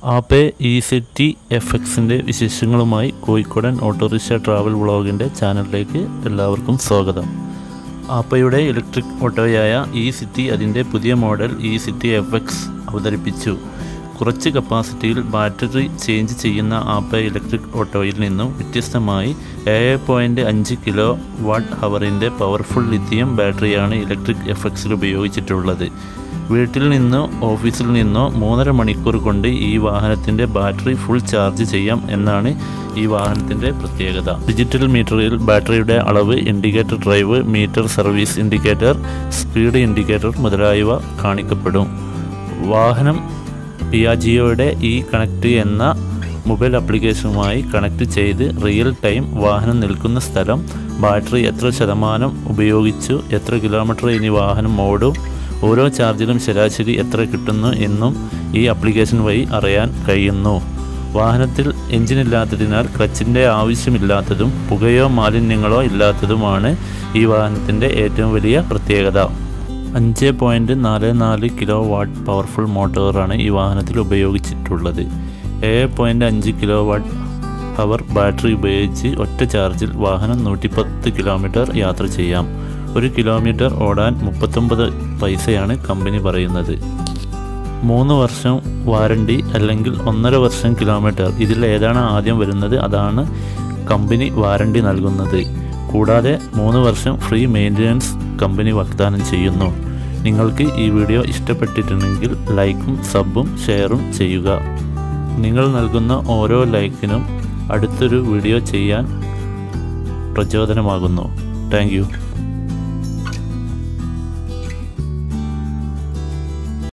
Ape E city F എക്സിൻ്റെ വിശേഷങ്ങളുമായി കോഴിക്കോടൻ autorickshaw travel വ്ളോഗിൻ്റെ ചാനലിലേക്ക് എല്ലാവർക്കും സ്വാഗതം ആപ്പയുടെ ഇലക്ട്രിക് ഓട്ടോയായ ഇ സിറ്റി അതിൻ്റെ പുതിയ model e city F X അവതരിപ്പിച്ചു കുറച്ച് കപ്പാസിറ്റിയിൽ ബാറ്ററി ചേഞ്ച് ചെയ്യുന്ന ആപ്പ ഇലക്ട്രിക് ഓട്ടോയിൽ നിന്നും വ്യത്യസ്തമായി ഏഴ് പോയിൻറ്റ് അഞ്ച് കിലോ വാട്ട് ഹവറിൻ്റെ പവർഫുൾ ലിഥിയം ബാറ്ററിയാണ് ഇലക്ട്രിക് എഫ് എക്സിൽ ഉപയോഗിച്ചിട്ടുള്ളത് വീട്ടിൽ നിന്നോ ഓഫീസിൽ നിന്നോ മൂന്നര മണിക്കൂർ കൊണ്ട് ഈ വാഹനത്തിൻ്റെ ബാറ്ററി ഫുൾ ചാർജ് ചെയ്യാം എന്നാണ് ഈ വാഹനത്തിൻ്റെ പ്രത്യേകത ഡിജിറ്റൽ മീറ്ററിൽ ബാറ്ററിയുടെ അളവ് indicator drive meter service indicator speed indicator മുതലായവ കാണിക്കപ്പെടും വാഹനം പിയാജിയോയുടെ ഇ കണക്ട് എന്ന മൊബൈൽ ആപ്ലിക്കേഷനുമായി കണക്ട് ചെയ്ത് റിയൽ ടൈം വാഹനം നിൽക്കുന്ന സ്ഥലം ബാറ്ററി എത്ര ശതമാനം ഉപയോഗിച്ചു എത്ര കിലോമീറ്റർ ഇനി വാഹനം ഓടും ഓരോ ചാർജിലും ശരാശരി എത്ര കിട്ടുന്നു എന്നും ഈ ആപ്ലിക്കേഷൻ വഴി അറിയാൻ കഴിയുന്നു വാഹനത്തിൽ എഞ്ചിനില്ലാത്തതിനാൽ ക്ലച്ചിൻ്റെ ആവശ്യമില്ലാത്തതും പുകയോ മാലിന്യങ്ങളോ ഇല്ലാത്തതുമാണ് ഈ വാഹനത്തിൻ്റെ ഏറ്റവും വലിയ പ്രത്യേകത അഞ്ച് പോയിൻറ്റ് നാല് നാല് കിലോ വാട്ട് പവർഫുൾ മോട്ടോറാണ് ഈ വാഹനത്തിൽ ഉപയോഗിച്ചിട്ടുള്ളത് ഏഴ് പോയിൻറ്റ് അഞ്ച് കിലോ വാട്ട് പവർ ബാറ്ററി ഉപയോഗിച്ച് ഒറ്റ ചാർജിൽ വാഹനം നൂറ്റിപ്പത്ത് കിലോമീറ്റർ യാത്ര ചെയ്യാം ഒരു കിലോമീറ്റർ ഓടാൻ മുപ്പത്തൊമ്പത് പൈസയാണ് കമ്പനി പറയുന്നത് മൂന്ന് വർഷം വാറണ്ടി അല്ലെങ്കിൽ ഒന്നര വർഷം കിലോമീറ്റർ ഇതിൽ ഏതാണ് ആദ്യം വരുന്നത് അതാണ് കമ്പനി വാറണ്ടി നൽകുന്നത് കൂടാതെ മൂന്ന് വർഷം ഫ്രീ മെയിൻ്റനൻസ് കമ്പനി വാഗ്ദാനം ചെയ്യുന്നു നിങ്ങൾക്ക് ഈ വീഡിയോ ഇഷ്ടപ്പെട്ടിട്ടുണ്ടെങ്കിൽ ലൈക്കും സബും ഷെയറും ചെയ്യുക നിങ്ങൾ നൽകുന്ന ഓരോ ലൈക്കിനും അടുത്തൊരു വീഡിയോ ചെയ്യാൻ പ്രചോദനമാകുന്നു താങ്ക്